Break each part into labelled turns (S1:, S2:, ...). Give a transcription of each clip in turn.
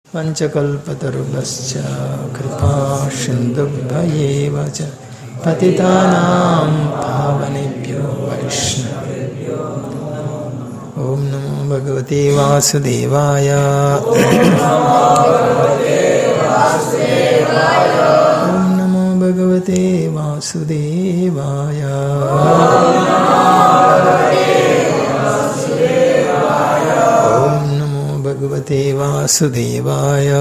S1: पञ्चकल्पतरुभश्च कृपा सिन्धुभ्येव च पतितानां पावनेभ्यो वैष्णवेभ्यो ॐ नमो भगवते वासुदेवाय ॐ नमो भगवते वासुदेवाय ॐ नमो भगवते वासुदेवाय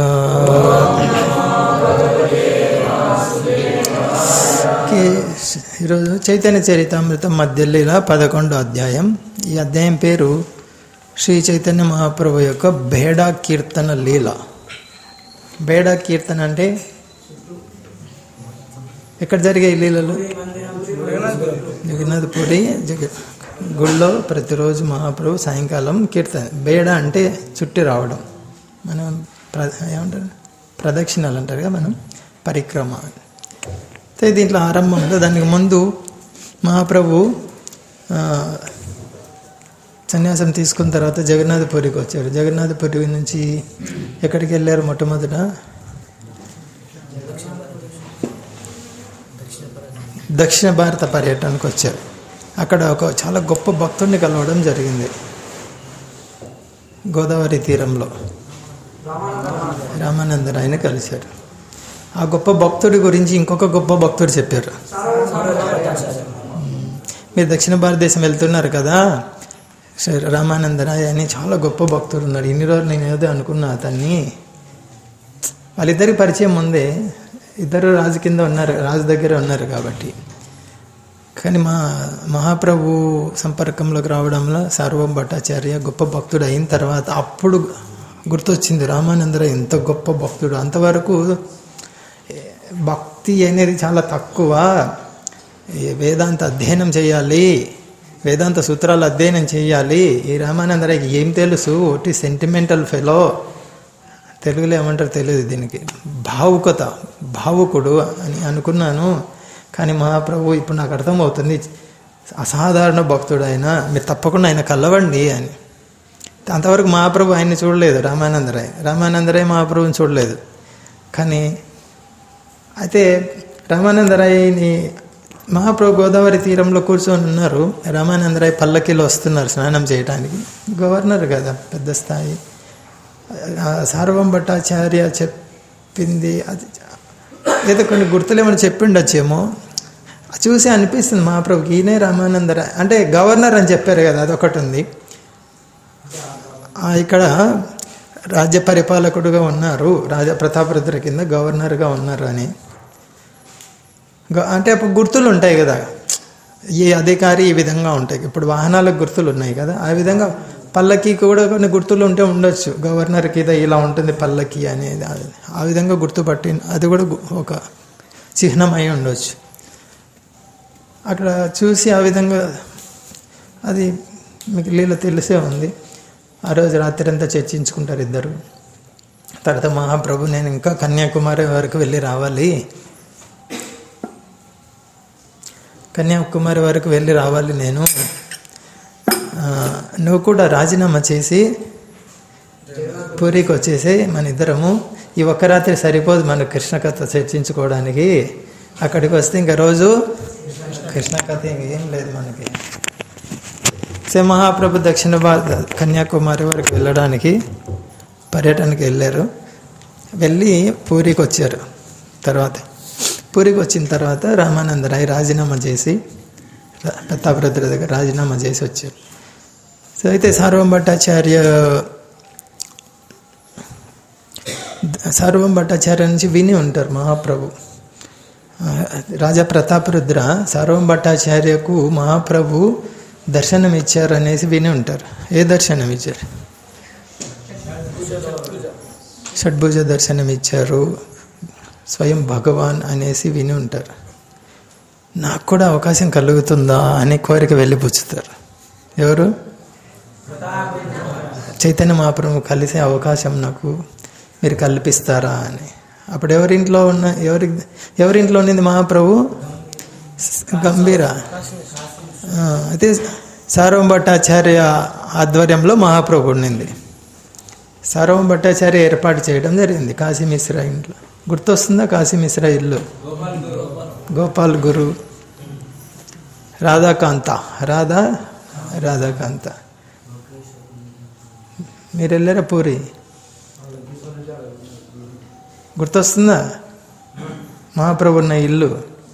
S1: కే ఈరోజు చైతన్య చరితామృతం మధ్యలీల పదకొండో అధ్యాయం ఈ అధ్యాయం పేరు శ్రీ చైతన్య మహాప్రభు యొక్క బేడా కీర్తన లీల బేడా కీర్తన అంటే ఎక్కడ జరిగే ఈ లీలలు జగన్నాథపురి జగ గుళ్ళో ప్రతిరోజు మహాప్రభు సాయంకాలం కీర్తన బేడ అంటే చుట్టి రావడం మనం ప్ర ఏమంటారు ప్రదక్షిణలు అంటారు కదా మనం పరిక్రమ అయితే దీంట్లో ఆరంభంలో దానికి ముందు మహాప్రభు ఆ, సన్యాసం తీసుకున్న తర్వాత జగన్నాథపురికి వచ్చారు జగన్నాథపురి నుంచి ఎక్కడికి వెళ్ళారు మొట్టమొదట దక్షిణ భారత పర్యటనకు వచ్చారు అక్కడ ఒక చాలా గొప్ప భక్తుడిని కలవడం జరిగింది గోదావరి తీరంలో రామానందరాయని కలిశారు ఆ గొప్ప భక్తుడి గురించి ఇంకొక గొప్ప భక్తుడు చెప్పారు మీరు దక్షిణ భారతదేశం వెళ్తున్నారు కదా శ్రీ రామానందరాయ అని చాలా గొప్ప భక్తుడు ఉన్నాడు ఇన్ని రోజులు నేను ఏదో అనుకున్నా అతన్ని వాళ్ళిద్దరికి పరిచయం ఉందే ఇద్దరు రాజు కింద ఉన్నారు రాజు దగ్గర ఉన్నారు కాబట్టి కానీ మా మహాప్రభు సంపర్కంలోకి రావడంలో సార్వం భట్టాచార్య గొప్ప భక్తుడు అయిన తర్వాత అప్పుడు గుర్తొచ్చింది రామానందరాయ ఎంత గొప్ప భక్తుడు అంతవరకు ఏ, భక్తి అనేది చాలా తక్కువ ఈ వేదాంత అధ్యయనం చేయాలి వేదాంత సూత్రాలు అధ్యయనం చేయాలి ఈ రామానందరాయకి ఏం తెలుసు ఒకటి సెంటిమెంటల్ ఫెలో తెలుగులో ఏమంటారు తెలియదు దీనికి భావుకత భావుకుడు అని అనుకున్నాను కానీ మహాప్రభు ఇప్పుడు నాకు అర్థమవుతుంది అసాధారణ భక్తుడు ఆయన మీరు తప్పకుండా ఆయన కలవండి అని అంతవరకు మహాప్రభు ఆయన్ని చూడలేదు రామానందరాయ్ రామానందరాయ్ మహాప్రభుని చూడలేదు కానీ అయితే రామానందరాయని మహాప్రభు గోదావరి తీరంలో కూర్చొని ఉన్నారు రామానందరాయ్ పల్లకిలో వస్తున్నారు స్నానం చేయడానికి గవర్నర్ కదా పెద్ద స్థాయి ఆ సార్వం భట్టాచార్య చెప్పింది అది ఏదో కొన్ని గుర్తులు ఏమైనా చెప్పిండొచ్చేమో అది చూసి అనిపిస్తుంది మహాప్రభుకి ఈయనే రామానందరాయ్ అంటే గవర్నర్ అని చెప్పారు కదా అదొకటి ఉంది ఆ, ఇక్కడ రాజ్య పరిపాలకుడుగా ఉన్నారు రాజా ప్రతాపరుద్ర కింద గవర్నర్గా ఉన్నారు అని గ- అంటే అప్పుడు గుర్తులు ఉంటాయి కదా ఈ అధికారి ఈ విధంగా ఉంటాయి ఇప్పుడు వాహనాలకు గుర్తులు ఉన్నాయి కదా ఆ విధంగా పల్లకి కూడా కొన్ని గుర్తులు ఉంటే ఉండొచ్చు గవర్నర్కి ఇదే ఇలా ఉంటుంది పల్లకి అనేది అది- ఆ విధంగా గుర్తుపట్టి అది కూడా గు- ఒక చిహ్నం అయి ఉండొచ్చు అక్కడ చూసి ఆ విధంగా అది మీకు లీల తెలిసే ఉంది ఆ రోజు రాత్రి అంతా చర్చించుకుంటారు ఇద్దరు తర్వాత మహాప్రభు నేను ఇంకా కన్యాకుమారి వరకు వెళ్ళి రావాలి కన్యాకుమారి వరకు వెళ్ళి రావాలి నేను ఆ, నువ్వు కూడా రాజీనామా చేసి పూరికి వచ్చేసి మన ఇద్దరము ఈ ఒక్క రాత్రి సరిపోదు మన కృష్ణ కథ చర్చించుకోవడానికి అక్కడికి వస్తే ఇంకా రోజు కృష్ణ కథ ఇంకేం లేదు మనకి సే మహాప్రభు దక్షిణ భారత కన్యాకుమారి వరకు వెళ్ళడానికి పర్యటనకి వెళ్ళారు వెళ్ళి పూరికి వచ్చారు తర్వాత పూరికి వచ్చిన తర్వాత రామానందరాయ్ రాజీనామా చేసి రా- ప్రతాపరుద్ర దగ్గర రాజీనామా చేసి వచ్చారు సో అయితే సార్వం భట్టాచార్య సార్వం భట్టాచార్య నుంచి విని ఉంటారు మహాప్రభు ఆ, రాజా ప్రతాపరుద్ర సార్వం భట్టాచార్యకు మహాప్రభు దర్శనం ఇచ్చారు అనేసి విని ఉంటారు ఏ దర్శనం ఇచ్చారు షడ్భుజ దర్శనం ఇచ్చారు స్వయం భగవాన్ అనేసి విని ఉంటారు నాకు కూడా అవకాశం కలుగుతుందా అని కోరిక వెళ్ళిపుచ్చుతారు ఎవరు చైతన్య మహాప్రభు కలిసే అవకాశం నాకు మీరు కల్పిస్తారా అని అప్పుడు ఎవరింట్లో ఉన్న ఎవరి ఎవరింట్లో ఉన్నది మహాప్రభు గంభీర ఆ, అయితే సార్వం భట్టాచార్య ఆధ్వర్యంలో మహాప్రభు ఉండింది సర్వం భట్టాచార్య ఏర్పాటు చేయడం జరిగింది కాశీ మిశ్రా ఇంట్లో గుర్తొస్తుందా కాశీ మిశ్రా ఇల్లు గోపాల్ గురు రాధాకాంత రాధా రాధాకాంత మీరు వెళ్ళారా పూరి గుర్తొస్తుందా మహాప్రభు ఉన్న ఇల్లు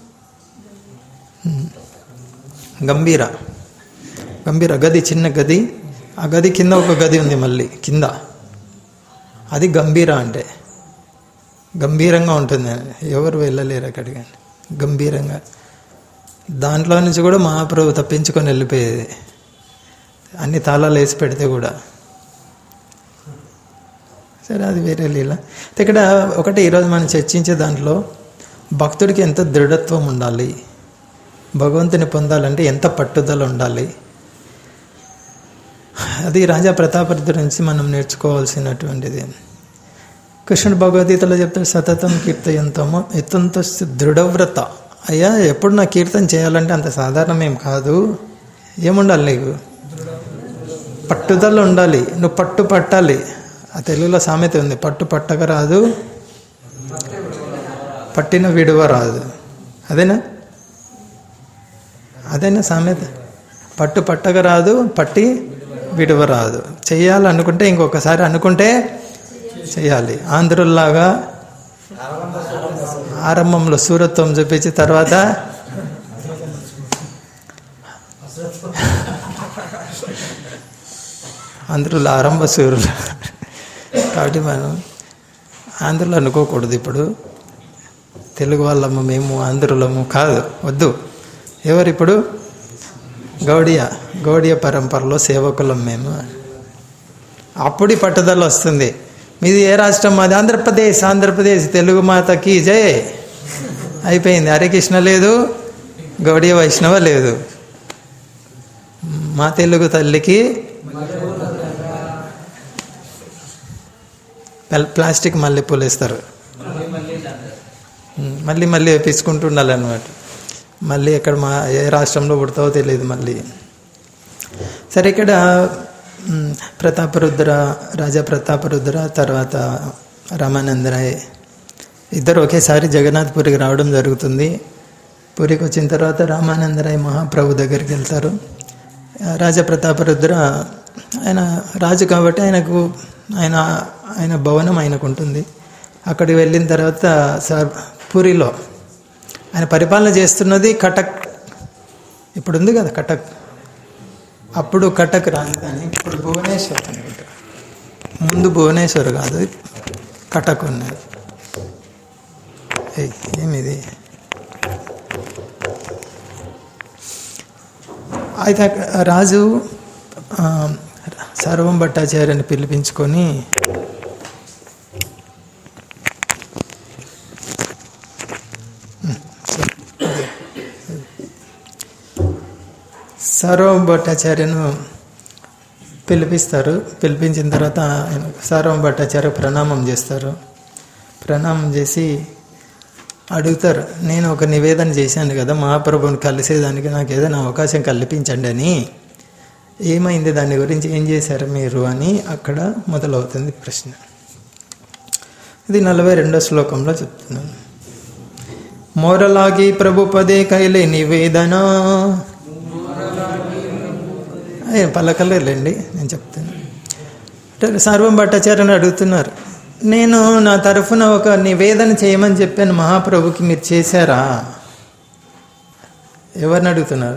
S1: ఉమ్. గంభీర గంభీర గది చిన్న గది ఆ గది కింద ఒక గది ఉంది మళ్ళీ కింద అది గంభీర అంటే గంభీరంగా ఉంటుంది ఎవరు వెళ్ళలేరు అక్కడికి గంభీరంగా దాంట్లో నుంచి కూడా మహాప్రభు తప్పించుకొని వెళ్ళిపోయేది అన్ని తాళాలు వేసి పెడితే కూడా సరే అది వేరే లీల ఇక్కడ ఒకటి ఈరోజు మనం చర్చించే దాంట్లో భక్తుడికి ఎంత దృఢత్వం ఉండాలి భగవంతుని పొందాలంటే ఎంత పట్టుదల ఉండాలి అది రాజా ప్రతాపరుద్ర నుంచి మనం నేర్చుకోవాల్సినటువంటిది కృష్ణుడు భగవద్గీతలో చెప్తాడు సతతం కీర్తయంతమో ఎత్తంత దృఢవ్రత అయ్యా ఎప్పుడు నా కీర్తన చేయాలంటే అంత సాధారణం ఏం కాదు ఏముండాలి నీకు పట్టుదల ఉండాలి నువ్వు పట్టు పట్టాలి ఆ తెలుగులో సామెత ఉంది పట్టు పట్టక రాదు పట్టిన విడువ రాదు అదేనా అదేనా సామెత పట్టు పట్టక రాదు పట్టి విడువ రాదు చెయ్యాలనుకుంటే ఇంకొకసారి అనుకుంటే చేయాలి ఆంధ్రుల్లాగా ఆరంభంలో సూరత్వం చూపించి తర్వాత ఆంధ్రులు ఆరంభ సూర్యులు కాబట్టి మనం ఆంధ్రులు అనుకోకూడదు ఇప్పుడు తెలుగు వాళ్ళము మేము ఆంధ్రులము కాదు వద్దు ఎవరిప్పుడు గౌడియ గౌడియ పరంపరలో సేవకులం మేము అప్పుడు పట్టుదల వస్తుంది మీది ఏ రాష్ట్రం మాది ఆంధ్రప్రదేశ్ ఆంధ్రప్రదేశ్ తెలుగు మాతకి జై అయిపోయింది హరే కృష్ణ లేదు గౌడియ వైష్ణవ లేదు మా తెలుగు తల్లికి ప్ల- ప్లాస్టిక్ మల్లెపూలు వేస్తారు ఉమ్, మళ్ళీ మళ్ళీ వేపించుకుంటూ ఉండాలన్నమాట మళ్ళీ ఎక్కడ మా ఏ రాష్ట్రంలో పుడతావో తెలియదు మళ్ళీ సరే ఇక్కడ ఉమ్, ప్రతాపరుద్ర రాజా ప్రతాపరుద్ర తర్వాత రామానందరాయ్ ఇద్దరు ఒకేసారి జగన్నాథ్పురికి రావడం జరుగుతుంది పూరికి వచ్చిన తర్వాత రామానందరాయ్ మహాప్రభు దగ్గరికి వెళ్తారు ఆ, రాజా ప్రతాపరుద్ర ఆయన రాజు కాబట్టి ఆయనకు ఆయన ఆయన భవనం ఆయనకు ఉంటుంది అక్కడికి వెళ్ళిన తర్వాత సార్ పూరిలో ఆయన పరిపాలన చేస్తున్నది కటక్ ఇప్పుడు ఉంది కదా కటక్ అప్పుడు కటక్ రాజధాని ఇప్పుడు భువనేశ్వర్ అనుకుంటా ముందు భువనేశ్వర్ కాదు కటక్ ఉన్నది ఏయ్, ఏమిది అయితే అక్కడ రాజు ఆ, సర్వం భట్టాచార్యని పిలిపించుకొని సర్వం భట్టాచార్యను పిలిపిస్తారు పిలిపించిన తర్వాత ఆయన సర్వం భట్టాచార్య ప్రణామం చేస్తారు ప్రణామం చేసి అడుగుతారు నేను ఒక నివేదన చేశాను కదా మహాప్రభుని కలిసేదానికి నాకు ఏదైనా అవకాశం కల్పించండి అని ఏమైంది దాని గురించి ఏం చేశారు మీరు అని అక్కడ మొదలవుతుంది ప్రశ్న ఇది నలభై రెండో శ్లోకంలో చెప్తున్నాను మోరలాగి ప్రభు పదే కైలే నివేదన అయ్యే పలకలేండి నేను చెప్తాను అంటే సర్వం భట్టాచార్యని అడుగుతున్నారు నేను నా తరఫున ఒక నివేదన చేయమని చెప్పాను మహాప్రభుకి మీరు చేశారా ఎవరిని అడుగుతున్నారు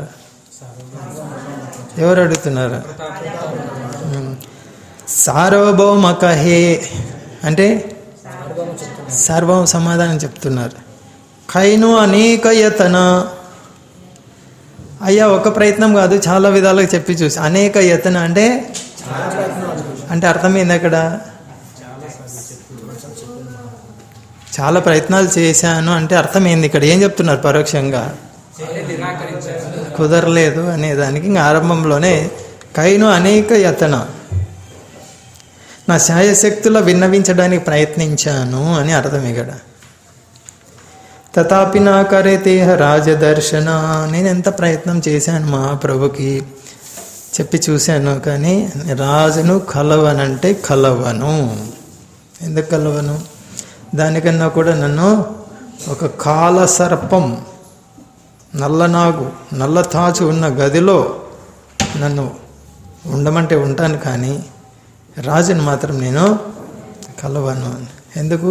S1: ఎవరు అడుగుతున్నారు ఉమ్. సార్వభౌమక హే అంటే సర్వం సమాధానం చెప్తున్నారు కైను అనేక యతన అయ్యా ఒక ప్రయత్నం కాదు చాలా విధాలుగా చెప్పి చూసి అనేక యతన అంటే అంటే అర్థమైంది అక్కడ చాలా ప్రయత్నాలు చేశాను అంటే అర్థమైంది ఇక్కడ ఏం చెప్తున్నారు పరోక్షంగా కుదరలేదు అనే దానికి ఇంకా ఆరంభంలోనే కైను అనేక యతన నా శాయశక్తుల విన్నవించడానికి ప్రయత్నించాను అని అర్థం ఇక్కడ తథాపి నా కరేతేహ రాజదర్శన నేను ఎంత ప్రయత్నం చేశాను మహాప్రభుకి చెప్పి చూశాను కానీ రాజును కలవనంటే కలవను ఎందుకు కలవను దానికన్నా కూడా నన్ను ఒక కాల సర్పం నల్లనాగు నల్ల తాచు ఉన్న గదిలో నన్ను ఉండమంటే ఉంటాను కానీ రాజుని మాత్రం నేను కలవను ఎందుకు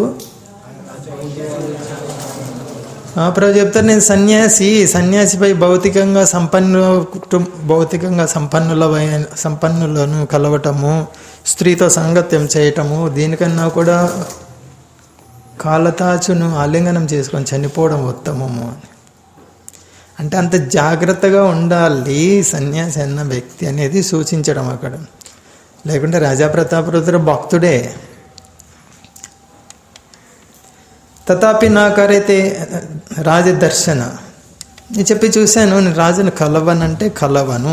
S1: మహాప్రభు చెప్తారు నేను సన్యాసి సన్యాసిపై భౌతికంగా సంపన్ను కుటుం- భౌతికంగా సంపన్నుల సంపన్నులను కలవటము స్త్రీతో సంగత్యం చేయటము దీనికన్నా కూడా కాలతాచును ఆలింగనం చేసుకొని చనిపోవడం ఉత్తమము అని అంటే అంత జాగ్రత్తగా ఉండాలి సన్యాసి అన్న వ్యక్తి అనేది సూచించడం అక్కడ లేకుంటే రాజా ప్రతాపరుద్ర భక్తుడే తథాపి నాకరైతే రాజదర్శన నేను చెప్పి చూశాను నేను రాజును కలవనంటే కలవను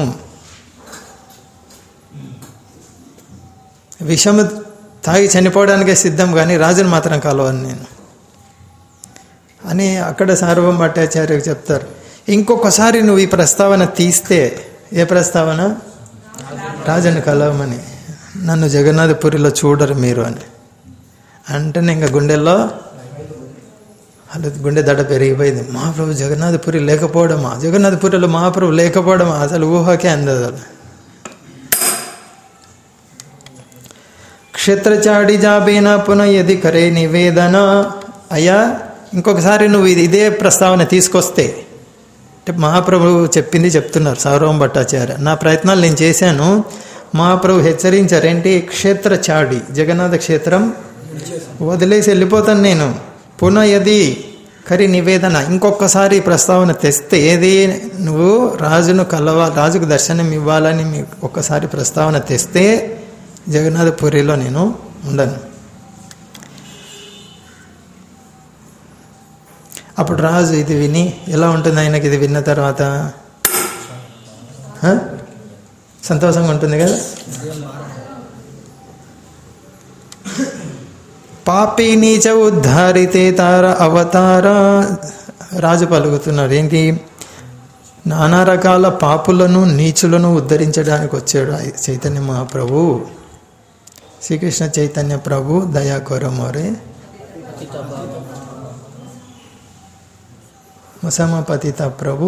S1: విషము తాగి చనిపోవడానికే సిద్ధం కానీ రాజును మాత్రం కలవను నేను అని అక్కడ సార్వం భట్టాచార్య చెప్తారు ఇంకొకసారి నువ్వు ఈ ప్రస్తావన తీస్తే ఏ ప్రస్తావన రాజును కలవమని నన్ను జగన్నాథపురిలో చూడరు మీరు అని అంటేనే ఇంకా గుండెల్లో అలా గుండె దడ పెరిగిపోయింది మహాప్రభు జగన్నాథపురి లేకపోవడమా జగన్నాథపురిలో మహాప్రభు లేకపోవడమా అసలు ఊహకే అందదు అది. క్షేత్రచాడి జాబేన పునః యది కరే నివేదన అయ్యా ఇంకొకసారి నువ్వు ఇది ఇదే ప్రస్తావన తీసుకొస్తే అంటే మహాప్రభు చెప్పింది చెప్తున్నారు సౌరవం భట్టాచార్య నా ప్రయత్నాలు నేను చేశాను మహాప్రభు హెచ్చరించారు ఏంటి క్షేత్ర చాడి జగన్నాథ క్షేత్రం వదిలేసి వెళ్ళిపోతాను నేను పునః యది కరి నివేదన ఇంకొకసారి ప్రస్తావన తెస్తే ఏది నువ్వు రాజును కలవ రాజుకు దర్శనం ఇవ్వాలని మీ ఒక్కసారి ప్రస్తావన తెస్తే జగన్నాథపురిలో నేను ఉండను అప్పుడు రాజు ఇది విని ఎలా ఉంటుంది ఆయనకి ఇది విన్న తర్వాత హ? సంతోషంగా ఉంటుంది కదా పాపి నీచ ఉద్ధారితే తార అవతార రాజు పలుకుతున్నారు ఏంటి నానా రకాల పాపులను నీచులను ఉద్ధరించడానికి వచ్చాడు ఆ చైతన్య మహాప్రభు శ్రీకృష్ణ చైతన్య ప్రభు దయా కోరమోరే ముసమ పతిత ప్రభు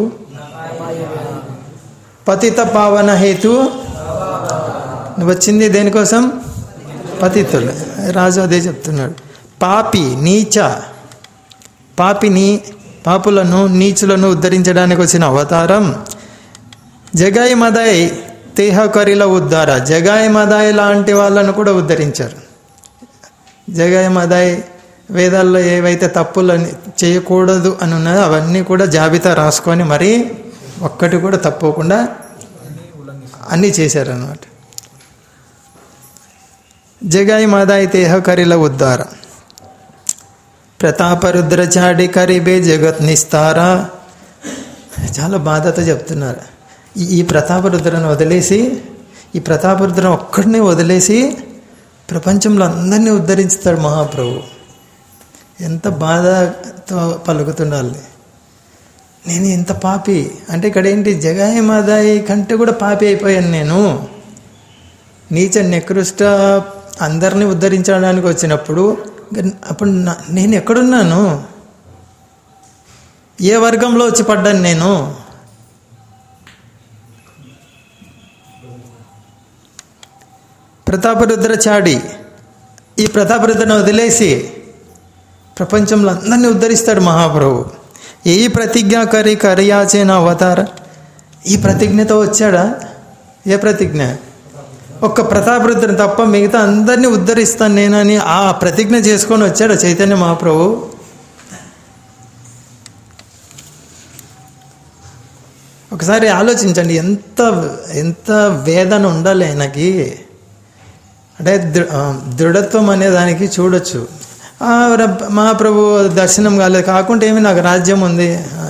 S1: పతిత పావన హేతు నువ్వు వచ్చింది దేనికోసం పతితులు రాజు అదే చెప్తున్నాడు పాపి నీచ పాపిని పాపులను నీచులను ఉద్ధరించడానికి వచ్చిన అవతారం జగాయి మదాయ్ తేహకరిల ఉద్ధార జగాయి మదాయ్ లాంటి వాళ్ళను కూడా ఉద్ధరించారు జగాయి మదాయ్ వేదాల్లో ఏవైతే తప్పులని చేయకూడదు అని ఉన్నదో అవన్నీ కూడా జాబితా రాసుకొని మరి ఒక్కటి కూడా తప్పకుండా అన్నీ చేశారన్నమాట జగాయి మాదాయి తేహకరిల ఉద్ధార ప్రతాపరుద్ర చాడి కరిబే జగత్ నిస్తారా చాలా బాధతో చెప్తున్నారు ఈ ఈ ప్రతాపరుద్రను వదిలేసి ఈ ప్రతాపరుద్రను ఒక్కడిని వదిలేసి ప్రపంచంలో అందరినీ ఉద్ధరించుతాడు మహాప్రభు ఎంత బాధతో పలుకుతుండాలి నేను ఎంత పాపి అంటే ఇక్కడ ఏంటి జగాయి మాదాయి కంటే కూడా పాపి అయిపోయాను నేను నీచ నికృష్ట అందరినీ ఉద్ధరించడానికి వచ్చినప్పుడు అప్పుడు నా- నేను ఎక్కడున్నాను ఏ వర్గంలో వచ్చి పడ్డాను నేను ప్రతాపరుద్ర చాడి ఈ ప్రతాపరుద్రను వదిలేసి ప్రపంచంలో అందరినీ ఉద్ధరిస్తాడు మహాప్రభు ఏ ప్రతిజ్ఞ కరి కరియాచేన అవతార ఈ ప్రతిజ్ఞతో వచ్చాడా ఏ ప్రతిజ్ఞ ఒక్క ప్రతాపరుద్రని తప్ప మిగతా అందరినీ ఉద్ధరిస్తాను నేనని ఆ ప్రతిజ్ఞ చేసుకొని వచ్చాడు చైతన్య మహాప్రభు ఒకసారి ఆలోచించండి ఎంత ఎంత వేదన ఉండాలి ఆయనకి అంటే దృ- ఆ, దృఢత్వం అనే దానికి చూడొచ్చు ఆ, రబ్- మహాప్రభు దర్శనం కాలేదు కాకుంటే ఏమి నాకు రాజ్యం ఉంది ఆ,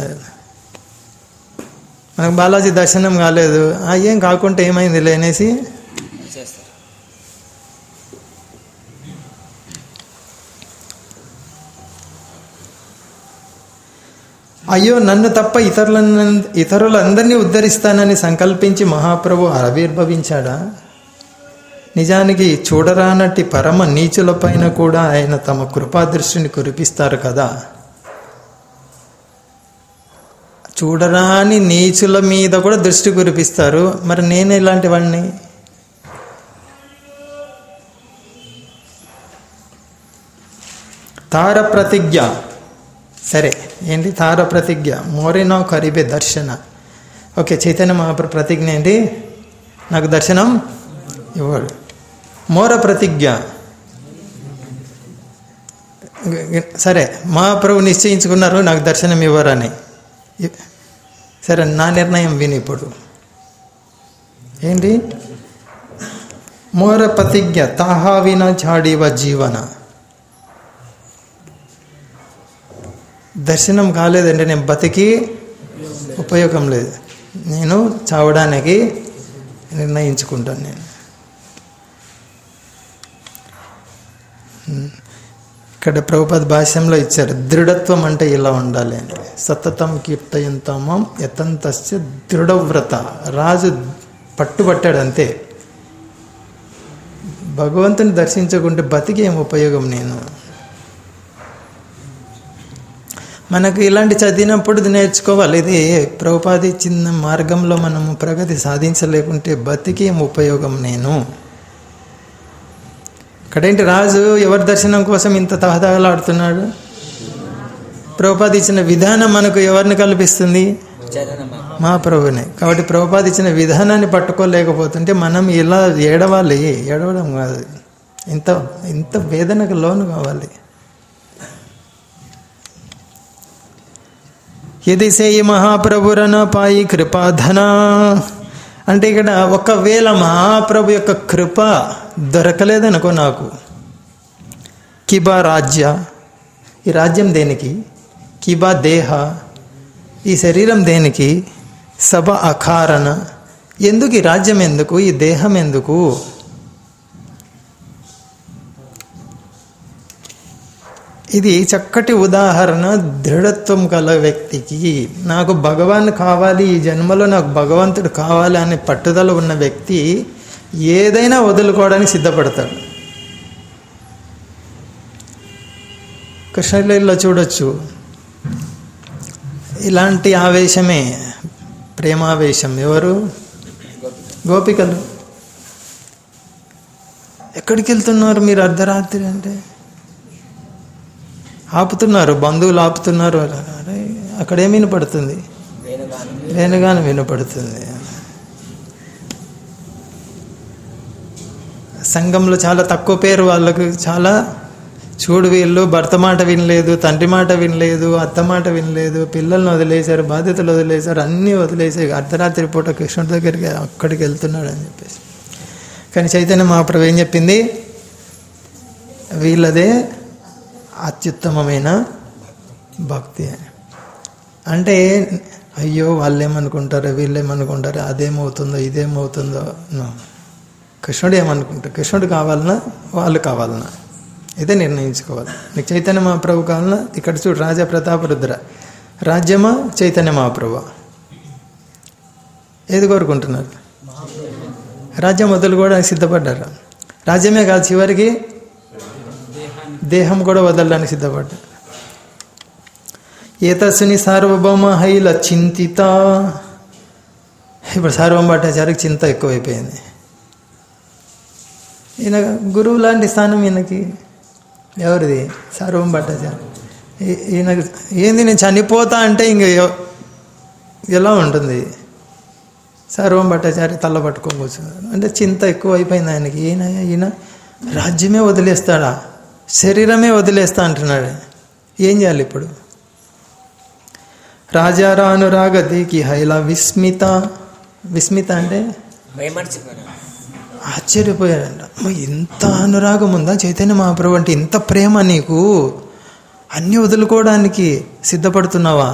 S1: మనకు బాలాజీ దర్శనం కాలేదు ఆ, ఏం కాకుంటే ఏమైంది లేనేసి
S2: చేస్తారు
S1: అయ్యో నన్ను తప్ప ఇతరులను ఇతరులందరినీ ఉద్ధరిస్తానని సంకల్పించి మహాప్రభు ఆవిర్భవించాడా నిజానికి చూడరానట్టి పరమ నీచులపైన కూడా ఆయన తమ కృపాదృష్టిని కురిపిస్తారు కదా చూడరాని నీచుల మీద కూడా దృష్టి కురిపిస్తారు మరి నేను ఇలాంటి వాడిని తార ప్రతిజ్ఞ సరే ఏంటి తార ప్రతిజ్ఞ మోరేనో కరిబే దర్శన ఓకే చైతన్య మహాప్రభు ప్రతిజ్ఞ ఏంటి నాకు దర్శనం ఇవ్వడు మోర ప్రతిజ్ఞ సరే మహాప్రభు నిశ్చయించుకున్నారు నాకు దర్శనం ఇవ్వరని సరే నా నిర్ణయం విని ఇప్పుడు ఏంటి మోర ప్రతిజ్ఞ తాహావిన చాడివ జీవన దర్శనం కాలేదంటే నేను బతికి ఉపయోగం లేదు నేను చావడానికి నిర్ణయించుకుంటాను నేను ఇక్కడ ప్రభుపద భాష్యంలో ఇచ్చారు దృఢత్వం అంటే ఇలా ఉండాలి అని సతతం కీర్తయంతమం యతంతస్య దృఢవ్రత రాజు పట్టుబట్టాడు అంతే భగవంతుని దర్శించకుంటే బతికి ఏం ఉపయోగం నేను మనకు ఇలాంటి చదివినప్పుడు ఇది నేర్చుకోవాలి ఇది ప్రభుపాది చిన్న మార్గంలో మనము ప్రగతి సాధించలేకుంటే బతికి ఏం ఉపయోగం నేను ఇక్కడేంటి రాజు ఎవరి దర్శనం కోసం ఇంత తహతహలాడుతున్నాడు ప్రభుపాది ఇచ్చిన విధానం మనకు ఎవరిని కల్పిస్తుంది మా ప్రభునే కాబట్టి ప్రభుపాది ఇచ్చిన విధానాన్ని పట్టుకోలేకపోతుంటే మనం ఇలా ఏడవాలి ఏడవడం కాదు ఇంత ఇంత వేదనకు లోను కావాలి ఇది సేయి మహాప్రభురన పాయి కృపాధన అంటే ఇక్కడ ఒకవేళ మహాప్రభు యొక్క కృప దొరకలేదనుకో నాకు కిబా రాజ్య ఈ రాజ్యం దేనికి కిబా దేహ ఈ శరీరం దేనికి సభ అకారణ ఎందుకు ఈ రాజ్యం ఎందుకు ఈ దేహం ఎందుకు ఇది చక్కటి ఉదాహరణ దృఢత్వం గల వ్యక్తికి నాకు భగవాన్ కావాలి ఈ జన్మలో నాకు భగవంతుడు కావాలి అనే పట్టుదల ఉన్న వ్యక్తి ఏదైనా వదులుకోవడానికి సిద్ధపడతాడు కృష్ణలీలలో చూడొచ్చు ఇలాంటి ఆవేశమే ప్రేమావేశం ఎవరు గోపికలు ఎక్కడికి వెళ్తున్నారు మీరు అర్ధరాత్రి అంటే ఆపుతున్నారు బంధువులు ఆపుతున్నారు అరే అక్కడేం వినపడుతుంది వేణుగానం వినపడుతుంది సంఘంలో చాలా తక్కువ పేరు వాళ్ళకు చాలా చూడు వీళ్ళు భర్త మాట వినలేదు తండ్రి మాట వినలేదు అత్త మాట వినలేదు పిల్లల్ని వదిలేశారు బాధ్యతలు వదిలేశారు అన్నీ వదిలేసి అర్ధరాత్రి పూట కృష్ణుడి దగ్గరికి అక్కడికి వెళ్తున్నాడు అని చెప్పేసి కానీ చైతన్య మహాప్రభు ఏం చెప్పింది వీళ్ళదే అత్యుత్తమమైన భక్తి అని అంటే అయ్యో వాళ్ళు ఏమనుకుంటారు వీళ్ళు ఏమనుకుంటారు అదేమవుతుందో ఇదేమవుతుందో నో కృష్ణుడు ఏమనుకుంటారు కృష్ణుడు కావాలన్నా వాళ్ళు కావాలన్నా ఇదే నిర్ణయించుకోవాలి నీకు చైతన్య మహాప్రభు కావాలన్నా ఇక్కడ చూడు రాజా ప్రతాప రుద్ర రాజ్యమా చైతన్య మహాప్రభు ఏది కోరుకుంటున్నారు రాజ్యం వదులుకోవడానికి సిద్ధపడ్డారు రాజ్యమే కాదు చివరికి దేహం కూడా వదలడానికి సిద్ధపడ్డా ఏతస్సుని సార్వభౌమ హైల చింతిత ఇప్పుడు సార్వం భట్టాచారికి చింత ఎక్కువైపోయింది ఈయన గురువు లాంటి స్థానం ఈయనకి ఎవరిది సార్వం భట్టాచారి ఈయన ఏంది నేను చనిపోతా అంటే ఇంక ఎలా ఉంటుంది సర్వం భట్టాచారి తల్ల పట్టుకొని కూర్చున్నాడు అంటే చింత ఎక్కువ అయిపోయింది ఆయనకి ఈయన ఈయన రాజ్యమే వదిలేస్తాడా శరీరమే వదిలేస్తా అంటున్నాడు ఏం చేయాలి ఇప్పుడు రాజారా అనురాగతికి హైలా విస్మిత విస్మిత అంటే ఆశ్చర్యపోయాడంట ఇంత అనురాగం ఉందా చైతన్య మహాప్రభు అంటే ఇంత ప్రేమ నీకు అన్నీ వదులుకోవడానికి సిద్ధపడుతున్నావా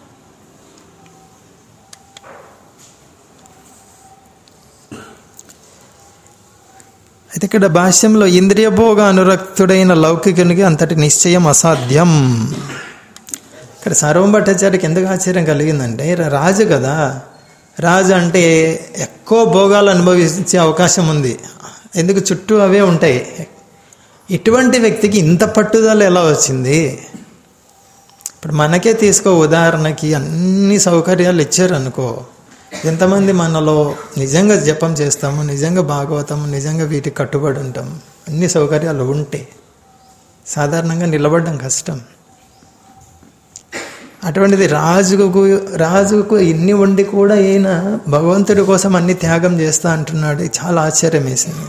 S1: అయితే ఇక్కడ భాష్యంలో ఇంద్రియభోగ అనురక్తుడైన లౌకికునికి అంతటి నిశ్చయం అసాధ్యం ఇక్కడ సర్వం భట్టాచార్యకి ఎందుకు ఆశ్చర్యం కలిగిందంటే ఈయన రాజు కదా రాజు అంటే ఎక్కువ భోగాలు అనుభవించే అవకాశం ఉంది ఎందుకు చుట్టూ అవే ఉంటాయి ఇటువంటి వ్యక్తికి ఇంత పట్టుదల ఎలా వచ్చింది ఇప్పుడు మనకే తీసుకో ఉదాహరణకి అన్ని సౌకర్యాలు ఇచ్చారు అనుకో ఎంతమంది మనలో నిజంగా జపం చేస్తాము నిజంగా భాగవతము నిజంగా వీటికి కట్టుబడి ఉంటాం అన్ని సౌకర్యాలు ఉంటే సాధారణంగా నిలబడడం కష్టం అటువంటిది రాజుకు రాజుకు ఇన్ని ఉండి కూడా ఈయన భగవంతుడి కోసం అన్ని త్యాగం చేస్తా అంటున్నాడు చాలా ఆశ్చర్యం వేసింది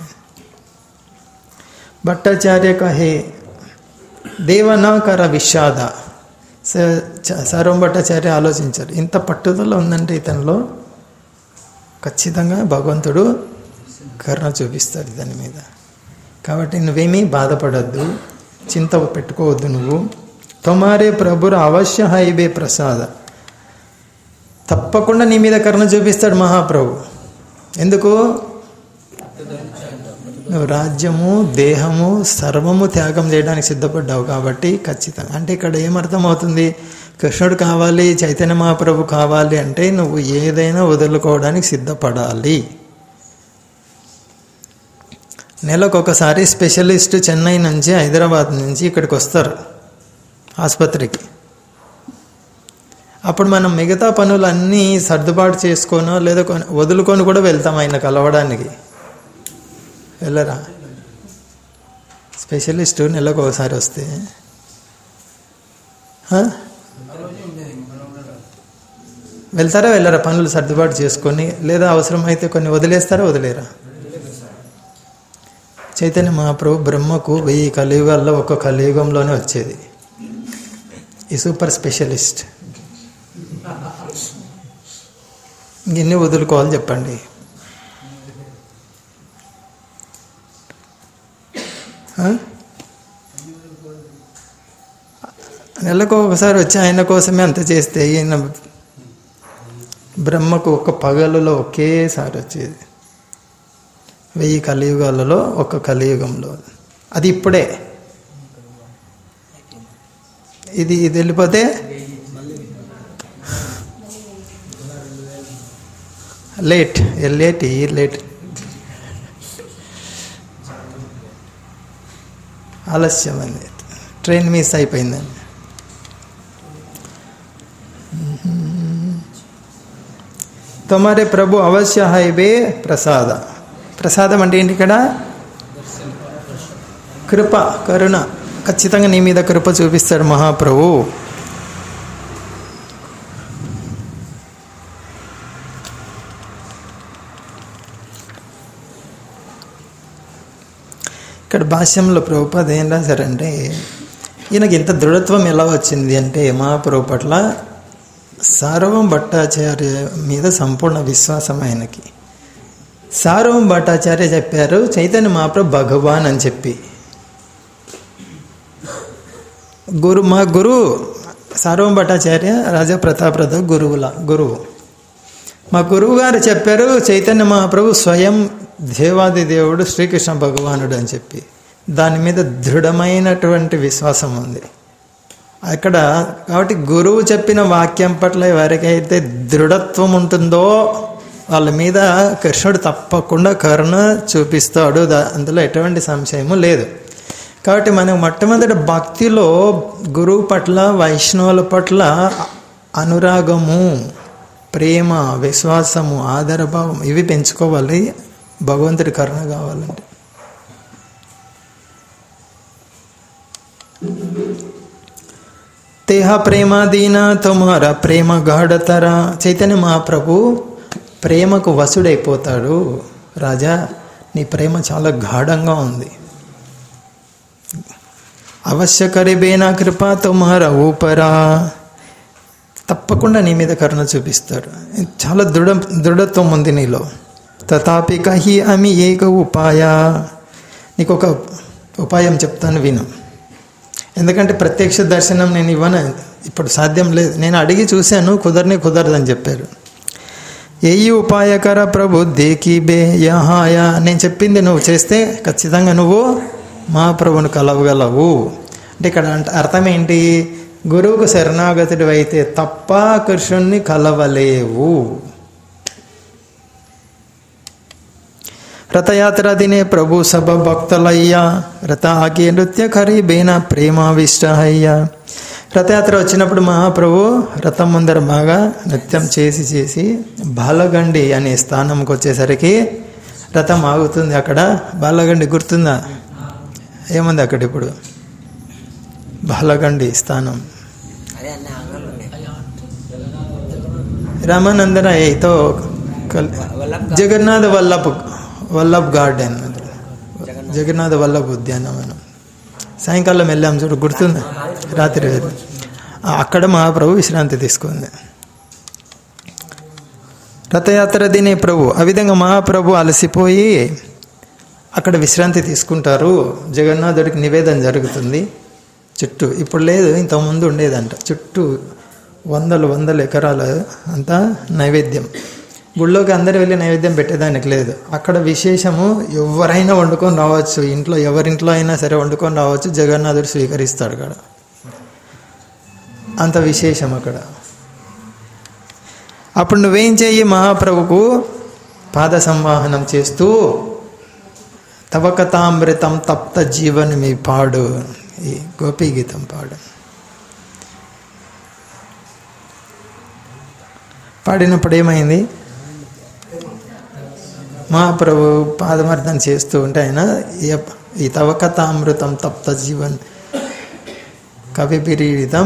S1: భట్టాచార్య కహే దేవనాకర విషాద సర్వం భట్టాచార్య ఆలోచించారు ఇంత పట్టుదల ఉందంటే ఇతనిలో ఖచ్చితంగా భగవంతుడు కరుణ చూపిస్తాడు దాని మీద కాబట్టి నువ్వేమీ బాధపడద్దు చింత పెట్టుకోవద్దు నువ్వు తొమారే ప్రభుర అవశ్య హైబే ప్రసాద తప్పకుండా నీ మీద కరుణ చూపిస్తాడు మహాప్రభు ఎందుకు నువ్వు రాజ్యము దేహము సర్వము త్యాగం చేయడానికి సిద్ధపడ్డావు కాబట్టి ఖచ్చితంగా అంటే ఇక్కడ ఏమర్థమవుతుంది కృష్ణుడు కావాలి చైతన్య మహాప్రభు కావాలి అంటే నువ్వు ఏదైనా వదులుకోవడానికి సిద్ధపడాలి నెలకు ఒకసారి స్పెషలిస్ట్ చెన్నై నుంచి హైదరాబాద్ నుంచి ఇక్కడికి వస్తారు ఆసుపత్రికి అప్పుడు మనం మిగతా పనులన్నీ సర్దుబాటు చేసుకోనో లేదా కొన్ని వదులుకొని కూడా వెళ్తాం ఆయన కలవడానికి వెళ్ళరా స్పెషలిస్ట్ నెలకు ఒకసారి వస్తే వెళ్తారా వెళ్ళరా పనులు సర్దుబాటు చేసుకొని లేదా అవసరమైతే కొన్ని వదిలేస్తారా వదిలేరా చైతన్య మహాప్రభు బ్రహ్మకు వెయ్యి కలియుగాల్లో ఒక కలియుగంలోనే వచ్చేది ఈ సూపర్ స్పెషలిస్ట్ ఎన్ని వదులుకోవాలి చెప్పండి నెలకు ఒకసారి వచ్చి ఆయన కోసమే అంత చేస్తే ఈయన బ్రహ్మకు ఒక పగలులో ఒకేసారి వచ్చేది వెయ్యి కలియుగాలలో ఒక కలియుగంలో అది ఇప్పుడే ఇది ఇది వెళ్ళిపోతే లేట్ లేట్ ఈ లేట్ ఆలస్యం అండి ట్రైన్ మిస్ అయిపోయిందండి తొమరే ప్రభు అవశ్య హైవే ప్రసాద ప్రసాదం అంటే ఏంటి ఇక్కడ కృప కరుణ ఖచ్చితంగా నీ మీద కృప చూపిస్తాడు మహాప్రభు ఇక్కడ భాష్యంలో ప్రభుపాద ఏం రాశారంటే ఈయనకి ఇంత దృఢత్వం ఎలా వచ్చింది అంటే మహాప్రభు పట్ల సార్వం భట్టాచార్య మీద సంపూర్ణ విశ్వాసం ఆయనకి సార్వం భట్టాచార్య చెప్పారు చైతన్య మహాప్రభు భగవాన్ అని చెప్పి గురు మా గురువు సార్వం భట్టాచార్య రాజా ప్రతాప్రద గురువుల గురువు మా గురువు గారు చెప్పారు చైతన్య మహాప్రభు స్వయం దేవాది దేవుడు శ్రీకృష్ణ భగవానుడు అని చెప్పి దాని మీద దృఢమైనటువంటి విశ్వాసం ఉంది అక్కడ కాబట్టి గురువు చెప్పిన వాక్యం పట్ల ఎవరికైతే దృఢత్వం ఉంటుందో వాళ్ళ మీద కృష్ణుడు తప్పకుండా కరుణ చూపిస్తాడు అందులో ఎటువంటి సంశయము లేదు కాబట్టి మనం మొట్టమొదటి భక్తిలో గురువు పట్ల వైష్ణవుల పట్ల అనురాగము ప్రేమ విశ్వాసము ఆధారభావం ఇవి పెంచుకోవాలి భగవంతుడి కరుణ కావాలంటే తేహ ప్రేమాదీన తొమార ప్రేమ గాఢతర చైతన్య మహాప్రభు ప్రేమకు వసుడైపోతాడు రాజా నీ ప్రేమ చాలా గాఢంగా ఉంది అవశ్యకరిబేనా కృప తొమార ఊపరా తప్పకుండా నీ మీద కరుణ చూపిస్తాడు చాలా దృఢ దృఢత్వం ఉంది నీలో తథాపి కహి అమి ఏక ఉపాయ నీకు ఒక ఉపాయం చెప్తాను విను ఎందుకంటే ప్రత్యక్ష దర్శనం నేను ఇవ్వను ఇప్పుడు సాధ్యం లేదు నేను అడిగి చూశాను కుదరని కుదరదని చెప్పారు ఏ ఉపాయకర ప్రభు దేకి బే యహాయ నేను చెప్పింది నువ్వు చేస్తే ఖచ్చితంగా నువ్వు మహాప్రభుని కలవగలవు అంటే ఇక్కడ అర్థం ఏంటి గురువుకు శరణాగతుడు అయితే తప్ప కృష్ణుణ్ణి కలవలేవు రథయాత్ర దినే ప్రభు సభ భక్తులయ్యా రథ ఆకి నృత్య ఖరీబైన ప్రేమావిష్టయ్యా రథయాత్ర వచ్చినప్పుడు మహాప్రభు రథం ముందర బాగా నృత్యం చేసి చేసి బాలగండి అనే స్థానంకి వచ్చేసరికి రథం ఆగుతుంది అక్కడ బాలగండి గుర్తుందా ఏముంది అక్కడ ఇప్పుడు బాలగండి స్థానం
S2: అదే అన్ని ఆంగ్లంలో ఉన్నాయి
S1: రామానందరాయతో కల్
S2: వల్లభ్
S1: జగన్నాథ వల్లభ్ వల్లభ్ గార్డెన్ జగన్నాథ వల్లభ్ ఉద్యానవనం సాయంకాలం వెళ్ళాం చూడు గుర్తుంది రాత్రి వెళ్ళి ఆ, అక్కడ మహాప్రభు విశ్రాంతి తీసుకుంది రథయాత్ర దినే ప్రభు ఆ విధంగా మహాప్రభు అలసిపోయి అక్కడ విశ్రాంతి తీసుకుంటారు జగన్నాథుడికి నివేదన జరుగుతుంది చుట్టూ ఇప్పుడు లేదు ఇంతకుముందు ఉండేదంట చుట్టూ వందలు వందల ఎకరాల అంతా నైవేద్యం గుళ్ళోకి అందరు వెళ్ళి నైవేద్యం పెట్టేదానికి లేదు అక్కడ విశేషము ఎవరైనా వండుకొని రావచ్చు ఇంట్లో ఎవరింట్లో అయినా సరే వండుకొని రావచ్చు జగన్నాథుడు స్వీకరిస్తాడు అక్కడ అంత విశేషం అక్కడ అప్పుడు నువ్వేం చెయ్యి మహాప్రభుకు పాద సంవాహనం చేస్తూ తవకతామృతం తప్త జీవన్ మీ పాడు ఈ గోపీ గీతం పాడు పాడినప్పుడు ఏమైంది మహాప్రభు పాదమర్థం చేస్తూ ఉంటే ఆయన ఈ- ఈ తవకతామృతం తప్త జీవన్ కవిపిరీడితం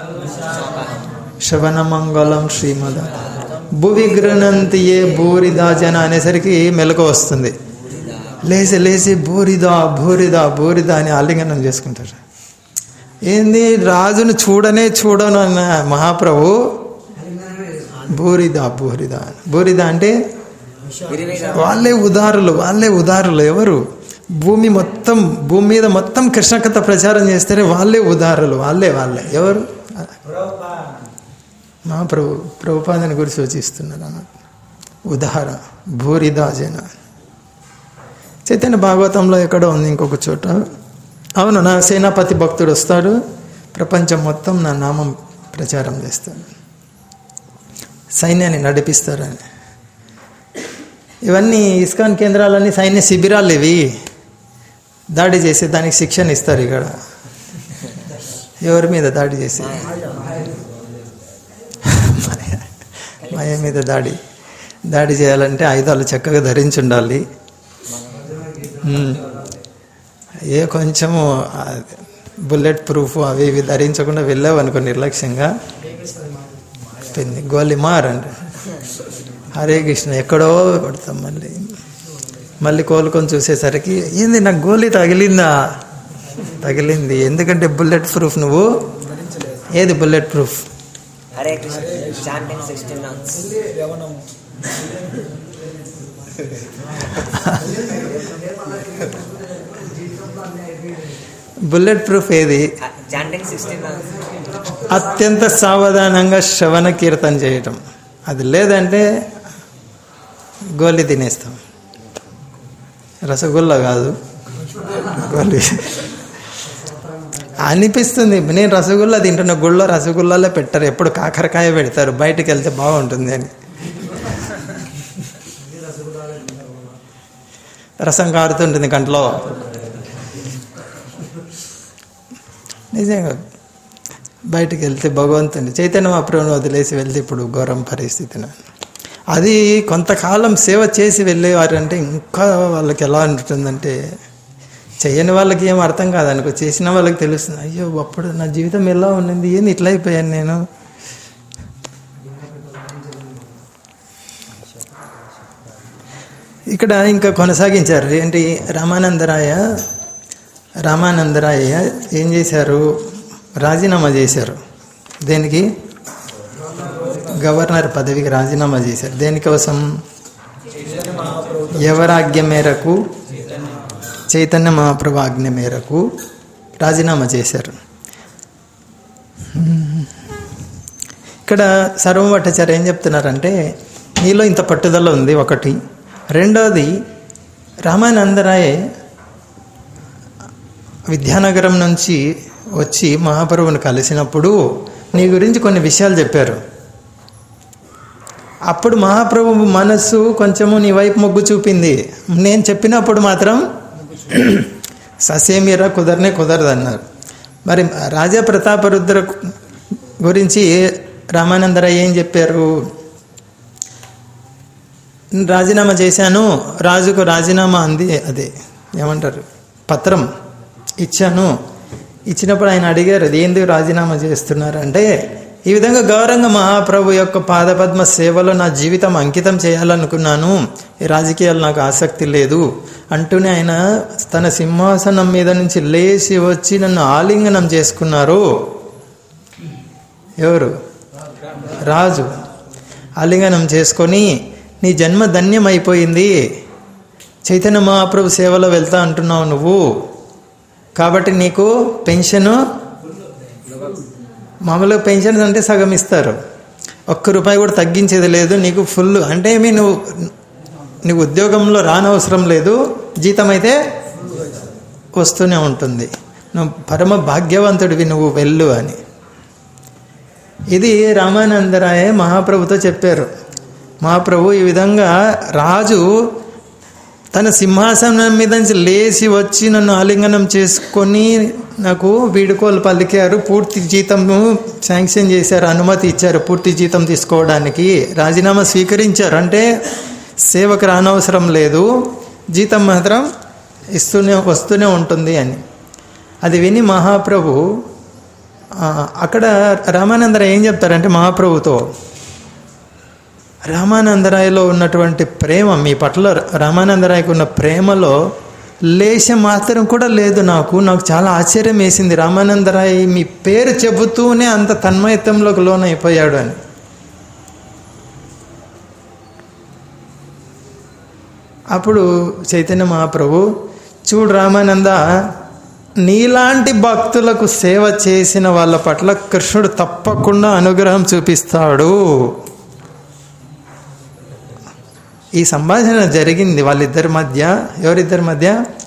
S1: శ్రవణమంగళం శ్రీమద భువి గృణంతి ఏ బూరిదా జన అనేసరికి మెలకు వస్తుంది లేచి లేచి బూరిదా బూరిదా బూరిదా అని ఆలింగనం చేసుకుంటారు ఏంది రాజును చూడనే చూడను అన్న మహాప్రభు బూరిదా బూరిదా బూరిదా అంటే
S2: విరివిగా
S1: వాళ్ళే ఉదారులు వాళ్ళే ఉదారులు ఎవరు భూమి మొత్తం భూమి మీద మొత్తం కృష్ణకథ ప్రచారం చేస్తేనే వాళ్ళే ఉదారులు వాళ్ళే వాళ్ళే ఎవరు మా ప్రభు ప్రభుపాదని గురించి సూచిస్తున్నారు అన్న ఉదాహర భూరిదా జన చైతన్య భాగవతంలో ఎక్కడో ఉంది ఇంకొక చోట అవును నా సేనాపతి భక్తుడు వస్తాడు ప్రపంచం మొత్తం నా నామం ప్రచారం చేస్తాడు సైన్యాన్ని నడిపిస్తారని ఇవన్నీ ఇస్కాన్ కేంద్రాలన్నీ సైన్య శిబిరాలు ఇవి దాడి చేసి దానికి శిక్షణ ఇస్తారు ఇక్కడ ఎవరి మీద దాడి చేసి మాయ మాయ మీద దాడి దాడి చేయాలంటే ఆయుధాలు చక్కగా ధరించి ఉండాలి ఉమ్. ఏ కొంచెము ఆ, బుల్లెట్ ప్రూఫ్ అవి ఇవి ధరించకుండా వెళ్ళావు అనుకో నిర్లక్ష్యంగా పెన్ని గోలి మారండి హరే కృష్ణ ఎక్కడో పడతాం మళ్ళీ మళ్ళీ కోలుకొని చూసేసరికి ఏంది నాకు గోలి తగిలిందా తగిలింది ఎందుకంటే బుల్లెట్ ప్రూఫ్ నువ్వు ఏది bulletproof
S2: Hare Krishna chanting sixteen months
S1: bulletproof ఏది
S2: చాంటింగ్ సిక్స్టీన్ మంత్స్
S1: అత్యంత సావధానంగా శ్రవణ కీర్తన చేయటం అది లేదంటే గోలి తినేస్తాం రసగుల్లా కాదు గోలి అనిపిస్తుంది నేను రసగుల్లా తింటున్న గుళ్ళో రసగుల్లాలే పెట్టారు ఎప్పుడు కాకరకాయ పెడతారు బయటికి వెళ్తే బాగుంటుంది అని రసం కారుతుంటుంది కంట్లో నిజంగా బయటికి వెళ్తే భగవంతుని చైతన్య మహాప్రభుని వదిలేసి వెళ్తే ఇప్పుడు ఘోరం పరిస్థితిని అది కొంతకాలం సేవ చేసి వెళ్ళేవారంటే ఇంకా వాళ్ళకి ఎలా ఉంటుందంటే చెయ్యని వాళ్ళకి ఏం అర్థం కాదనుకో చేసిన వాళ్ళకి తెలుస్తుంది అయ్యో అప్పుడు నా జీవితం ఎలా ఉండింది ఏంది ఇట్లా అయిపోయాను నేను ఇక్కడ ఇంకా కొనసాగించారు ఏంటి రామానందరాయ రామానందరాయ ఏం చేశారు రాజీనామా చేశారు దేనికి గవర్నర్ పదవికి రాజీనామా చేశారు దేనికోసం ఎవరాజ్ఞ మేరకు చైతన్య మహాప్రభు ఆజ్ఞ మేరకు రాజీనామా చేశారు ఇక్కడ సర్వం భట్టాచార్య ఏం చెప్తున్నారంటే నీలో ఇంత పట్టుదల ఉంది ఒకటి రెండోది రామానందరాయ్ విద్యానగరం నుంచి వచ్చి మహాప్రభుని కలిసినప్పుడు నీ గురించి కొన్ని విషయాలు చెప్పారు అప్పుడు మహాప్రభు మనస్సు కొంచెము నీ వైపు మొగ్గు చూపింది నేను చెప్పినప్పుడు మాత్రం ససేమిరా కుదరనే కుదరదు అన్నారు మరి రాజా ప్రతాపరుద్ర గురించి రామానందరాయ ఏం చెప్పారు రాజీనామా చేశాను రాజుకు రాజీనామా అంది అదే ఏమంటారు పత్రం ఇచ్చాను ఇచ్చినప్పుడు ఆయన అడిగారు అది ఎందుకు రాజీనామా చేస్తున్నారు అంటే ఈ విధంగా గౌరంగ మహాప్రభు యొక్క పాదపద్మ సేవలో నా జీవితం అంకితం చేయాలనుకున్నాను ఈ రాజకీయాలు నాకు ఆసక్తి లేదు అంటూనే ఆయన తన సింహాసనం మీద నుంచి లేచి వచ్చి నన్ను ఆలింగనం చేసుకున్నారు ఎవరు రాజు ఆలింగనం చేసుకొని నీ జన్మ ధన్యం అయిపోయింది చైతన్య మహాప్రభు సేవలో వెళ్తా అంటున్నావు నువ్వు కాబట్టి నీకు పెన్షను మామూలుగా పెన్షన్ అంటే సగం ఇస్తారు ఒక్క రూపాయి కూడా తగ్గించేది లేదు నీకు ఫుల్ అంటే ఏమి నువ్వు నీకు ఉద్యోగంలో రానవసరం లేదు జీతం అయితే వస్తూనే ఉంటుంది నువ్వు పరమ భాగ్యవంతుడివి నువ్వు వెళ్ళు అని ఇది రామానందరాయ మహాప్రభుతో చెప్పారు మహాప్రభు ఈ విధంగా రాజు తన సింహాసనం మీద నుంచి లేచి వచ్చి నన్ను ఆలింగనం చేసుకొని నాకు వీడుకోలు పలికారు పూర్తి జీతము శాంక్షన్ చేశారు అనుమతి ఇచ్చారు పూర్తి జీతం తీసుకోవడానికి రాజీనామా స్వీకరించారు అంటే సేవకు రానవసరం లేదు జీతం మాత్రం ఇస్తూనే వస్తూనే ఉంటుంది అని అది విని మహాప్రభు ఆ, అక్కడ రామానందర ఏం చెప్తారంటే మహాప్రభుతో రామానందరాయలో ఉన్నటువంటి ప్రేమ మీ పట్ల రామానందరాయకు ఉన్న ప్రేమలో లేశం మాత్రం కూడా లేదు నాకు నాకు చాలా ఆశ్చర్యం వేసింది రామానందరాయ్ మీ పేరు చెబుతూనే అంత తన్మయత్వంలోకి లోనైపోయాడు అని అప్పుడు చైతన్య మహాప్రభు చూడు రామానంద నీలాంటి భక్తులకు సేవ చేసిన వాళ్ళ పట్ల కృష్ణుడు తప్పకుండా అనుగ్రహం చూపిస్తాడు ఈ సంభాషణ జరిగింది వాళ్ళిద్దరి మధ్య ఎవరిద్దరి మధ్య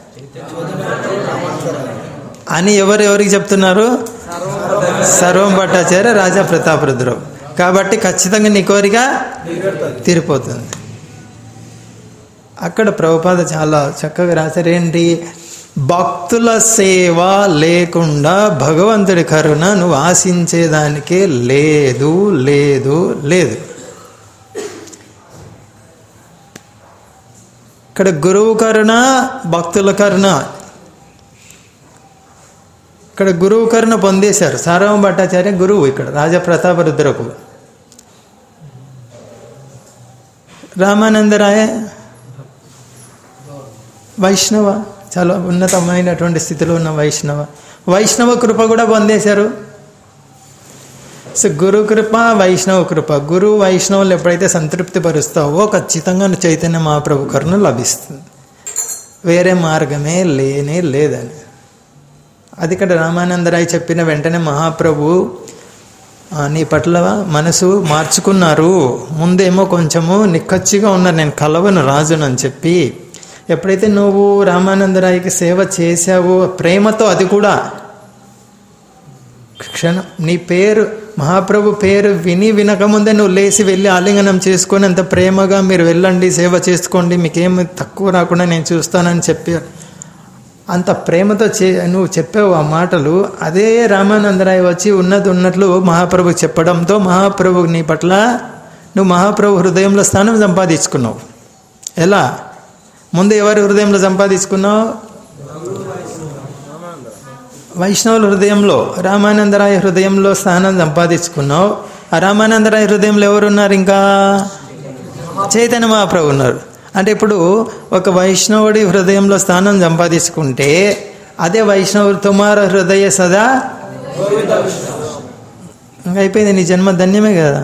S1: అని ఎవరు ఎవరికి చెప్తున్నారు సర్వం భట్టాచార్య రాజా ప్రతాపరుద్రవు కాబట్టి ఖచ్చితంగా నీ కోరిక తీరిపోతుంది అక్కడ ప్రభుపాద చాలా చక్కగా రాశారు ఏంటి భక్తుల సేవ లేకుండా భగవంతుడి కరుణ నువ్వు ఆశించేదానికే లేదు లేదు లేదు ఇక్కడ గురువు కరుణ భక్తుల కరుణ ఇక్కడ గురువు కరుణ పొందేశారు సారవ భట్టాచార్య గురువు ఇక్కడ రాజా ప్రతాపరుద్రకు రామానందరాయ వైష్ణవ చాలా ఉన్నతమైనటువంటి స్థితిలో ఉన్న వైష్ణవ వైష్ణవ కృప కూడా పొందేశారు సో గురు కృప వైష్ణవ కృప గురు వైష్ణవులు ఎప్పుడైతే సంతృప్తి పరుస్తావో ఖచ్చితంగా చైతన్య మహాప్రభు కరుణ లభిస్తుంది వేరే మార్గమే లేనే లేదని అది ఇక్కడ రామానందరాయ్ చెప్పిన వెంటనే మహాప్రభు ఆ, నీ పట్ల మనసు మార్చుకున్నారు ముందేమో కొంచెము నిక్కచ్చిగా ఉన్నారు నేను కలవను రాజును అని చెప్పి ఎప్పుడైతే నువ్వు రామానందరాయికి సేవ చేశావో ప్రేమతో అది కూడా క్షణం నీ పేరు మహాప్రభు పేరు విని వినకముందే నువ్వు లేచి వెళ్ళి ఆలింగనం చేసుకొని అంత ప్రేమగా మీరు వెళ్ళండి సేవ చేసుకోండి మీకేం తక్కువ రాకుండా నేను చూస్తానని చెప్పి అంత ప్రేమతో చే నువ్వు చెప్పావు ఆ మాటలు అదే రామానందరాయ్ వచ్చి ఉన్నది ఉన్నట్లు మహాప్రభు చెప్పడంతో మహాప్రభు నీ పట్ల నువ్వు మహాప్రభు హృదయంలో స్థానం సంపాదించుకున్నావు ఎలా ముందు ఎవరి హృదయంలో సంపాదించుకున్నావు వైష్ణవుల హృదయంలో రామానందరాయ హృదయంలో స్థానం సంపాదించుకున్నావు ఆ రామానందరాయ హృదయంలో ఎవరున్నారు ఇంకా చైతన్య మహాప్రభు ఉన్నారు అంటే ఇప్పుడు ఒక వైష్ణవుడి హృదయంలో స్థానం సంపాదించుకుంటే అదే వైష్ణవుడు తుమార హృదయ సదా ఇంకా అయిపోయింది నీ జన్మ ధన్యమే కదా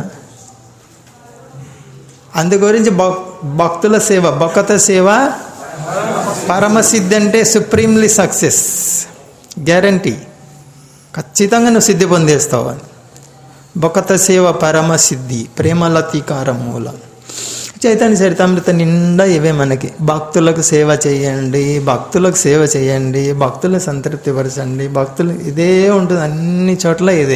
S1: అందు గురించి భక్- భక్తుల సేవ భక్త సేవ పరమసిద్ధి అంటే సుప్రీంలీ సక్సెస్ గ్యారంటీ ఖచ్చితంగా నువ్వు సిద్ధి పొందేస్తావు అని భక్త సేవ పరమసిద్ధి ప్రేమలతీకార మూలం చైతన్య చరితామృత నిండా ఇవే మనకి భక్తులకు సేవ చేయండి భక్తులకు సేవ చేయండి భక్తులను సంతృప్తిపరచండి భక్తులు ఇదే ఉంటుంది అన్ని చోట్ల ఇదే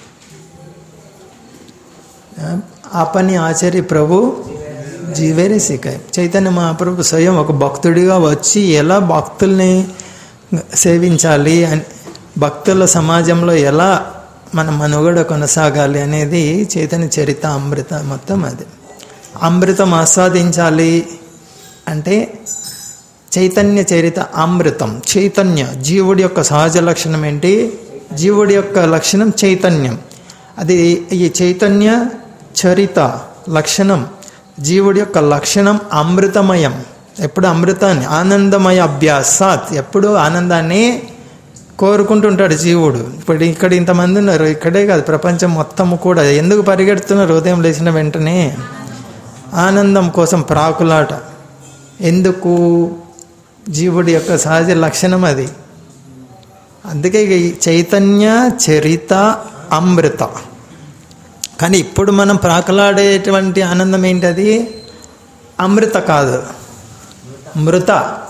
S1: ఆ పని ఆచార్య ప్రభు జీవేరే సికాయ్ చైతన్య మహాప్రభు స్వయం ఒక భక్తుడిగా వచ్చి ఎలా భక్తుల్ని సేవించాలి అని భక్తుల సమాజంలో ఎలా మన మనుగడ కొనసాగాలి అనేది చైతన్య చరిత అమృత మొత్తం అది అమృతం ఆస్వాదించాలి అంటే చైతన్య చరిత అమృతం చైతన్య జీవుడి యొక్క సహజ లక్షణం ఏంటి జీవుడి యొక్క లక్షణం చైతన్యం అది ఈ చైతన్య చరిత లక్షణం జీవుడి యొక్క లక్షణం అమృతమయం ఎప్పుడు అమృతాన్ని ఆనందమయ అభ్యాసాత్ ఎప్పుడు ఆనందాన్ని కోరుకుంటుంటాడు జీవుడు ఇప్పుడు ఇక్కడ ఇంతమంది ఉన్నారు ఇక్కడే కాదు ప్రపంచం మొత్తం కూడా ఎందుకు పరిగెడుతున్నారు ఉదయం లేచిన వెంటనే ఆనందం కోసం ప్రాకులాట ఎందుకు జీవుడి యొక్క సహజ లక్షణం అది అందుకే ఈ చైతన్య చరిత అమృత కానీ ఇప్పుడు మనం ప్రాకులాడేటువంటి ఆనందం ఏంటి అది అమృత కాదు మృత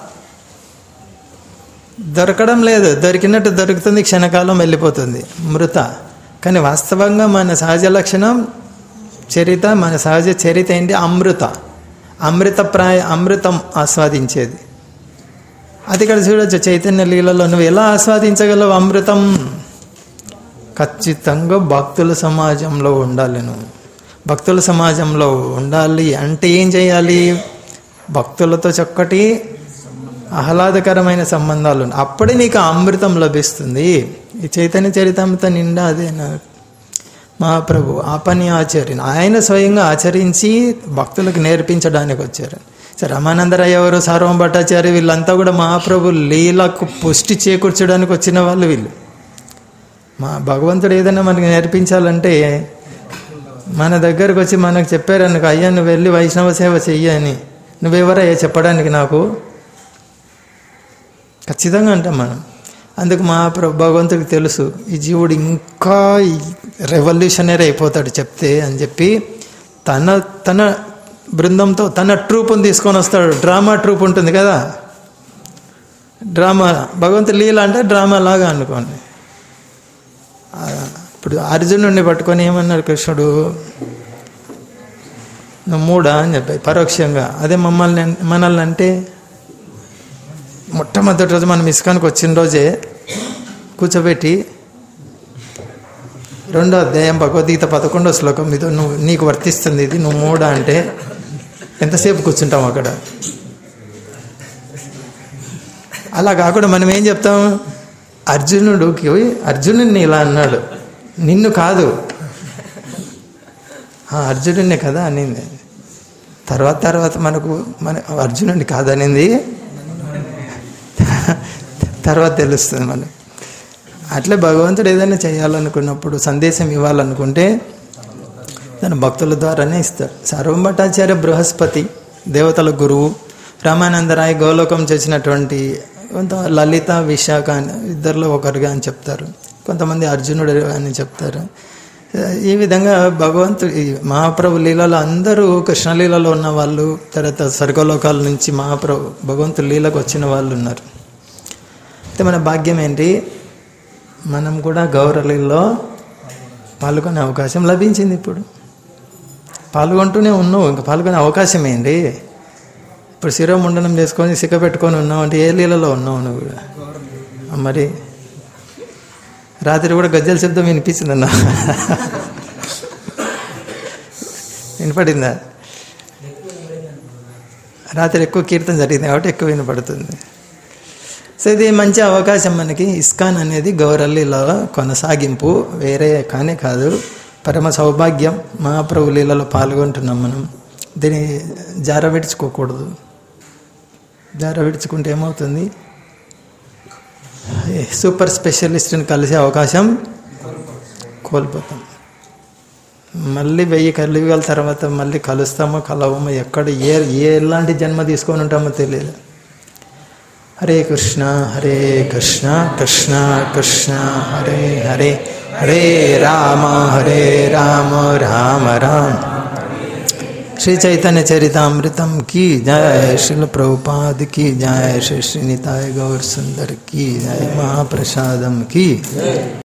S1: దొరకడం లేదు దొరికినట్టు దొరుకుతుంది క్షణకాలం వెళ్ళిపోతుంది మృత కానీ వాస్తవంగా మన సహజ లక్షణం చరిత మన సహజ చరిత ఏంటి అమృత అమృత ప్రాయ అమృతం ఆస్వాదించేది అది ఇక్కడ చూడొచ్చు చైతన్య లీలలో నువ్వు ఎలా ఆస్వాదించగలవు అమృతం ఖచ్చితంగా భక్తుల సమాజంలో ఉండాలి నువ్వు భక్తుల సమాజంలో ఉండాలి అంటే ఏం చేయాలి భక్తులతో చక్కటి ఆహ్లాదకరమైన సంబంధాలు ఉన్నాయి. అప్పుడే నీకు ఆ అమృతం లభిస్తుంది ఈ చైతన్య చరితామృత నిండా అదే నా మహాప్రభు ఆ పని ఆచరణ ఆయన స్వయంగా ఆచరించి భక్తులకు నేర్పించడానికి వచ్చారు సరే రమానందరయ్య ఎవరు సార్వం భట్టాచార్య వీళ్ళంతా కూడా మహాప్రభు లీలకు పుష్టి చేకూర్చడానికి వచ్చిన వాళ్ళు వీళ్ళు మా భగవంతుడు ఏదైనా మనకి నేర్పించాలంటే మన దగ్గరకు వచ్చి మనకు చెప్పారనుకో అయ్యా నువ్వు వెళ్ళి వైష్ణవ సేవ చెయ్యి అని నువ్వెవరయ్యా చెప్పడానికి నాకు ఖచ్చితంగా అంటాం మనం అందుకు మా ప్రభు భగవంతుడికి తెలుసు ఈ జీవుడు ఇంకా రెవల్యూషనరీ అయిపోతాడు చెప్తే అని చెప్పి తన తన బృందంతో తన ట్రూప్ని తీసుకొని వస్తాడు డ్రామా ట్రూప్ ఉంటుంది కదా డ్రామా భగవంతుడు లీల అంటే డ్రామా లాగా అనుకోండి ఆ, ఇప్పుడు అర్జునుడిని పట్టుకొని ఏమన్నాడు కృష్ణుడు నువ్వు మూడా అని చెప్పాయి పరోక్షంగా అదే మమ్మల్ని అన్- మనల్ని అంటే మొట్టమొదటి రోజు మనం ఇస్కాన్కి వచ్చిన రోజే కూర్చోబెట్టి రెండో అధ్యాయం భగవద్గీత పదకొండో శ్లోకం ఇది నువ్వు నీకు వర్తిస్తుంది ఇది నువ్వు మూడా అంటే ఎంతసేపు కూర్చుంటాం అక్కడ అలా కాకుండా మనం ఏం చెప్తాం అర్జునుడికి అర్జునుడిని ఇలా అన్నాడు నిన్ను కాదు ఆ, అర్జునుడినే కదా అనింది తర్వాత తర్వాత మనకు మన అర్జునుడిని కాదనింది తర్వాత తెలుస్తుంది మనకు అట్లే భగవంతుడు ఏదైనా చేయాలనుకున్నప్పుడు సందేశం ఇవ్వాలనుకుంటే తన భక్తుల ద్వారానే ఇస్తాడు సర్వం భట్టాచార్య బృహస్పతి దేవతల గురువు రామానందరాయ్ గోలోకం చేసినటువంటి కొంత లలిత విశాఖ అని ఇద్దరిలో ఒకరుగా అని చెప్తారు కొంతమంది అర్జునుడు అని చెప్తారు ఈ విధంగా భగవంతుడు ఈ మహాప్రభు లీలలో అందరూ కృష్ణలీలలో ఉన్న వాళ్ళు తర్వాత స్వర్గలోకాల నుంచి మహాప్రభు భగవంతుడు లీలకు వచ్చిన వాళ్ళు ఉన్నారు అయితే మన భాగ్యం ఏంటి మనం కూడా గౌరలీల్లో పాల్గొనే అవకాశం లభించింది ఇప్పుడు పాల్గొంటూనే ఉన్నావు ఇంకా పాల్గొనే అవకాశం ఏంటి ఇప్పుడు శిరోముండనం చేసుకొని సిక్క పెట్టుకొని ఉన్నావు అంటే ఏ లీలలో ఉన్నావు నువ్వు కూడా మరి రాత్రి కూడా గజ్జల శబ్దం వినిపించిందన్నా వినపడిందా రాత్రి ఎక్కువ కీర్తన జరిగింది కాబట్టి ఎక్కువ వినపడుతుంది సో ఇది మంచి అవకాశం మనకి ఇస్కాన్ అనేది గౌరల్లీలో కొనసాగింపు వేరే కానే కాదు పరమ సౌభాగ్యం మహాప్రభు లీలలో పాల్గొంటున్నాం మనం దీన్ని జార విడుచుకోకూడదు జార విడుచుకుంటే ఏమవుతుంది ఏ సూపర్ స్పెషలిస్ట్ని కలిసే అవకాశం కోల్పోతాం మళ్ళీ వెయ్యి కలియుగాల తర్వాత మళ్ళీ కలుస్తామో కలవమో ఎక్కడ ఏ ఏ ఎలాంటి జన్మ తీసుకొని ఉంటామో తెలియదు హరే కృష్ణ హరే కృష్ణ కృష్ణ కృష్ణ హరే హరే హరే రామ హరే రామ రామ రామ శ్రీ చైతన్య చరితామృతం की जय श्रील प्रभुपाद की जय श्री श्रीनिताय गौर सुंदर की जय महाप्रसादम की